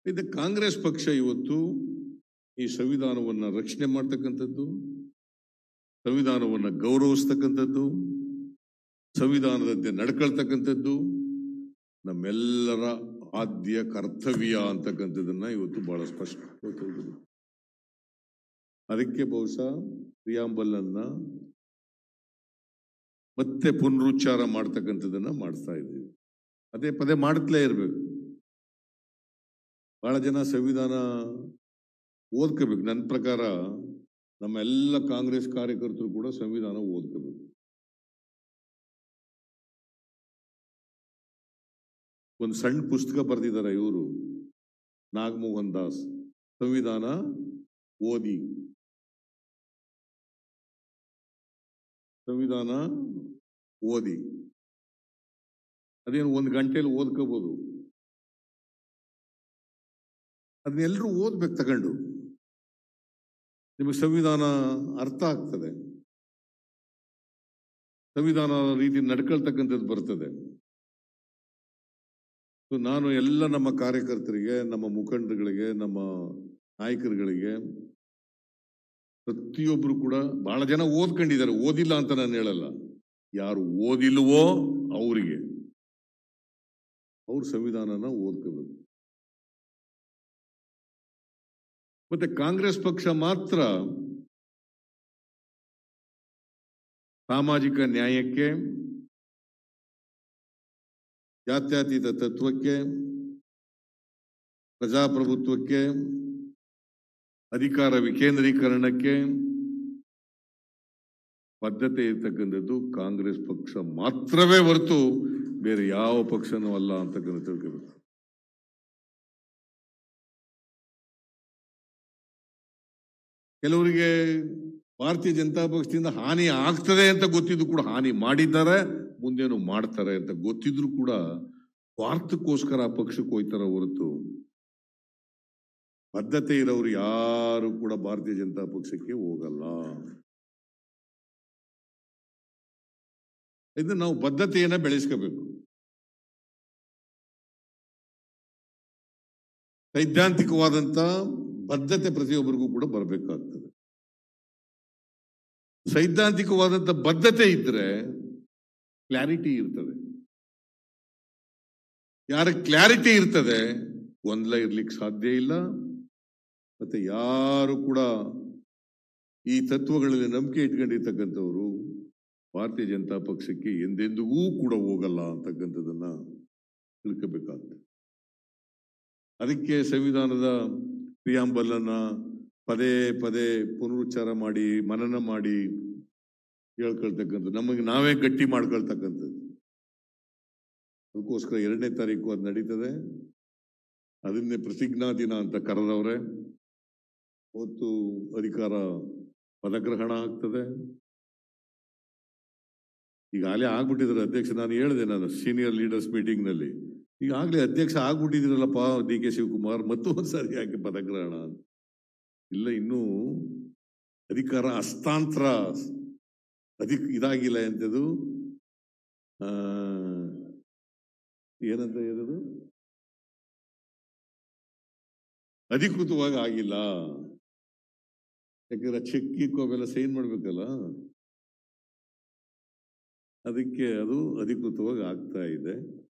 ಇದು ಕಾಂಗ್ರೆಸ್ ಪಕ್ಷ ಇವತ್ತು ಈ ಸಂವಿಧಾನವನ್ನ ರಕ್ಷಣೆ ಮಾಡ್ತಕ್ಕಂಥದ್ದು ಸಂವಿಧಾನವನ್ನ ಗೌರವಿಸ್ತಕ್ಕಂಥದ್ದು ಸಂವಿಧಾನದಂತೆ ನಡ್ಕೊಳ್ತಕ್ಕಂಥದ್ದು ನಮ್ಮೆಲ್ಲರ ಆದ್ಯ ಕರ್ತವ್ಯ ಅಂತಕ್ಕಂಥದ್ದನ್ನ ಇವತ್ತು ಬಹಳ ಸ್ಪಷ್ಟ ಅದಕ್ಕೆ ಬಹುಶಃ ಪ್ರಿಯಾಂಬಲನ್ನ ಮತ್ತೆ ಪುನರುಚ್ಚಾರ ಮಾಡ್ತಕ್ಕಂಥದ್ದನ್ನ ಮಾಡಿಸ್ತಾ ಇದ್ದೀವಿ ಅದೇ ಪದೇ ಮಾಡ್ತಲೇ ಇರಬೇಕು ಬಹಳ ಜನ ಸಂವಿಧಾನ ಓದ್ಕೋಬೇಕು ನನ್ನ ಪ್ರಕಾರ ನಮ್ಮ ಎಲ್ಲ ಕಾಂಗ್ರೆಸ್ ಕಾರ್ಯಕರ್ತರು ಕೂಡ ಸಂವಿಧಾನ ಓದ್ಕೋಬೇಕು ಒಂದು ಸಣ್ಣ ಪುಸ್ತಕ ಬರೆದಿದ್ದಾರೆ ಇವರು ನಾಗಮೋಹನ್ ದಾಸ್ ಸಂವಿಧಾನ ಓದಿ ಸಂವಿಧಾನ ಓದಿ ಅದೇನು ಒಂದು ಗಂಟೆಯಲ್ಲಿ ಓದ್ಕೋಬಹುದು ಅದನ್ನೆಲ್ಲರೂ ಓದ್ಬೇಕು ತಗೊಂಡು ನಿಮಗೆ ಸಂವಿಧಾನ ಅರ್ಥ ಆಗ್ತದೆ ಸಂವಿಧಾನ ರೀತಿ ನಡ್ಕೊಳ್ತಕ್ಕಂಥದ್ದು ಬರ್ತದೆ ಸೊ ನಾನು ಎಲ್ಲ ನಮ್ಮ ಕಾರ್ಯಕರ್ತರಿಗೆ ನಮ್ಮ ಮುಖಂಡರುಗಳಿಗೆ ನಮ್ಮ ನಾಯಕರುಗಳಿಗೆ ಪ್ರತಿಯೊಬ್ಬರು ಕೂಡ ಬಹಳ ಜನ ಓದ್ಕೊಂಡಿದ್ದಾರೆ ಓದಿಲ್ಲ ಅಂತ ನಾನು ಹೇಳಲ್ಲ ಯಾರು ಓದಿಲ್ವೋ ಅವರಿಗೆ ಅವ್ರ ಸಂವಿಧಾನನ ಓದ್ಕೋಬೇಕು ಮತ್ತೆ ಕಾಂಗ್ರೆಸ್ ಪಕ್ಷ ಮಾತ್ರ ಸಾಮಾಜಿಕ ನ್ಯಾಯಕ್ಕೆ ಜಾತ್ಯತೀತ ತತ್ವಕ್ಕೆ ಪ್ರಜಾಪ್ರಭುತ್ವಕ್ಕೆ ಅಧಿಕಾರ ವಿಕೇಂದ್ರೀಕರಣಕ್ಕೆ ಬದ್ಧತೆ ಇರ್ತಕ್ಕಂಥದ್ದು ಕಾಂಗ್ರೆಸ್ ಪಕ್ಷ ಮಾತ್ರವೇ ಹೊರತು ಬೇರೆ ಯಾವ ಪಕ್ಷನೂ ಅಲ್ಲ ಅಂತಕ್ಕಂಥ ತಿಳ್ಕೋಬೇಕು ಕೆಲವರಿಗೆ ಭಾರತೀಯ ಜನತಾ ಪಕ್ಷದಿಂದ ಹಾನಿ ಆಗ್ತದೆ ಅಂತ ಗೊತ್ತಿದ್ದು ಕೂಡ ಹಾನಿ ಮಾಡಿದ್ದಾರೆ ಮುಂದೇನು ಮಾಡ್ತಾರೆ ಅಂತ ಗೊತ್ತಿದ್ರು ಕೂಡ ಸ್ವಾರ್ಥಕ್ಕೋಸ್ಕರ ಆ ಪಕ್ಷಕ್ಕೆ ಹೋಯ್ತಾರ ಹೊರತು ಬದ್ಧತೆ ಇರೋರು ಯಾರು ಕೂಡ ಭಾರತೀಯ ಜನತಾ ಪಕ್ಷಕ್ಕೆ ಹೋಗಲ್ಲ ಇದು ನಾವು ಬದ್ಧತೆಯನ್ನ ಬೆಳೆಸ್ಕೋಬೇಕು ಸೈದ್ಧಾಂತಿಕವಾದಂತ ಬದ್ಧತೆ ಪ್ರತಿಯೊಬ್ಬರಿಗೂ ಕೂಡ ಬರಬೇಕಾಗ್ತದೆ ಸೈದ್ಧಾಂತಿಕವಾದಂತ ಬದ್ಧತೆ ಇದ್ರೆ ಕ್ಲಾರಿಟಿ ಇರ್ತದೆ ಯಾರ ಕ್ಲಾರಿಟಿ ಇರ್ತದೆ ಗೊಂದಲ ಇರ್ಲಿಕ್ಕೆ ಸಾಧ್ಯ ಇಲ್ಲ ಮತ್ತೆ ಯಾರು ಕೂಡ ಈ ತತ್ವಗಳಲ್ಲಿ ನಂಬಿಕೆ ಇಟ್ಕೊಂಡಿರ್ತಕ್ಕಂಥವ್ರು ಭಾರತೀಯ ಜನತಾ ಪಕ್ಷಕ್ಕೆ ಎಂದೆಂದಿಗೂ ಕೂಡ ಹೋಗಲ್ಲ ಅಂತಕ್ಕಂಥದ್ದನ್ನ ತಿಳ್ಕೋಬೇಕಾಗ್ತದೆ ಅದಕ್ಕೆ ಸಂವಿಧಾನದ ಪ್ರಿಯಾಂಬಲನ್ನ ಪದೇ ಪದೇ ಪುನರುಚ್ಚಾರ ಮಾಡಿ ಮನನ ಮಾಡಿ ಹೇಳ್ಕೊಳ್ತಕ್ಕಂಥದ್ದು ನಮಗೆ ನಾವೇ ಗಟ್ಟಿ ಮಾಡ್ಕೊಳ್ತಕ್ಕಂಥದ್ದು ಅದಕ್ಕೋಸ್ಕರ ಎರಡನೇ ತಾರೀಕು ಅದು ನಡೀತದೆ ಅದನ್ನೇ ಪ್ರತಿಜ್ಞಾ ದಿನ ಅಂತ ಕರೆದವ್ರೆ ಅವತ್ತು ಅಧಿಕಾರ ಪದಗ್ರಹಣ ಆಗ್ತದೆ ಈಗಾಗಲೇ ಆಗ್ಬಿಟ್ಟಿದ್ದಾರೆ ಅಧ್ಯಕ್ಷ ನಾನು ಹೇಳಿದೆ ನಾನು ಸೀನಿಯರ್ ಲೀಡರ್ಸ್ ಮೀಟಿಂಗ್ ನಲ್ಲಿ ಈಗಾಗಲೇ ಅಧ್ಯಕ್ಷ ಆಗ್ಬಿಟ್ಟಿದ್ದೀರಲ್ಲಪ್ಪ ಡಿ ಕೆ ಶಿವಕುಮಾರ್ ಮತ್ತೊಂದು ಸಾರಿ ಯಾಕೆ ಪದಗ್ರಹಣ ಅಂತ ಇಲ್ಲ ಇನ್ನೂ ಅಧಿಕಾರ ಹಸ್ತಾಂತರ ಅಧಿಕ್ ಇದಾಗಿಲ್ಲ ಎಂತದು ಆ, ಏನಂತ ಹೇಳೋದು ಅಧಿಕೃತವಾಗಿ ಆಗಿಲ್ಲ ಯಾಕಂದ್ರೆ ಚೆಕ್ ಗಿಕ್ ಅವೆಲ್ಲ ಸೈನ್ ಮಾಡ್ಬೇಕಲ್ಲ ಅದಕ್ಕೆ ಅದು ಅಧಿಕೃತವಾಗಿ ಆಗ್ತಾ ಇದೆ